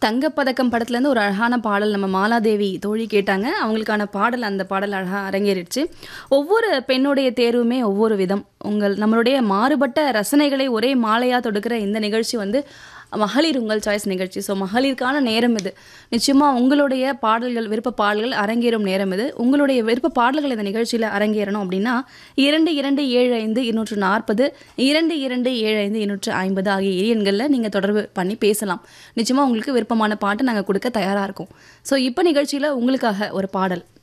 தங்கப்பதக்கம் படத்துலேருந்து ஒரு அழகான பாடல் நம்ம மாலாதேவி தோழி கேட்டாங்க அவங்களுக்கான பாடல் அந்த பாடல் அழகாக அரங்கேறிடுச்சு ஒவ்வொரு பெண்ணுடைய தேர்வுமே ஒவ்வொரு விதம் உங்கள் நம்மளுடைய மாறுபட்ட ரசனைகளை ஒரே மாலையாக தொடுக்கிற இந்த நிகழ்ச்சி வந்து மகளிர் உங்கள் சாய்ஸ் நிகழ்ச்சி ஸோ மகளிருக்கான நேரம் இது நிச்சயமாக உங்களுடைய பாடல்கள் விருப்ப பாடல்கள் அரங்கேறும் நேரம் இது உங்களுடைய விருப்ப பாடல்கள் இந்த நிகழ்ச்சியில் அரங்கேறணும் அப்படின்னா இரண்டு இரண்டு ஏழு ஐந்து இருநூற்று நாற்பது இரண்டு இரண்டு ஏழு ஐந்து இருநூற்று ஐம்பது ஆகிய இரு எண்களில் நீங்கள் தொடர்பு பண்ணி பேசலாம் நிச்சயமாக உங்களுக்கு விருப்பமான பாட்டை நாங்கள் கொடுக்க தயாராக இருக்கோம் ஸோ இப்போ நிகழ்ச்சியில் உங்களுக்காக ஒரு பாடல்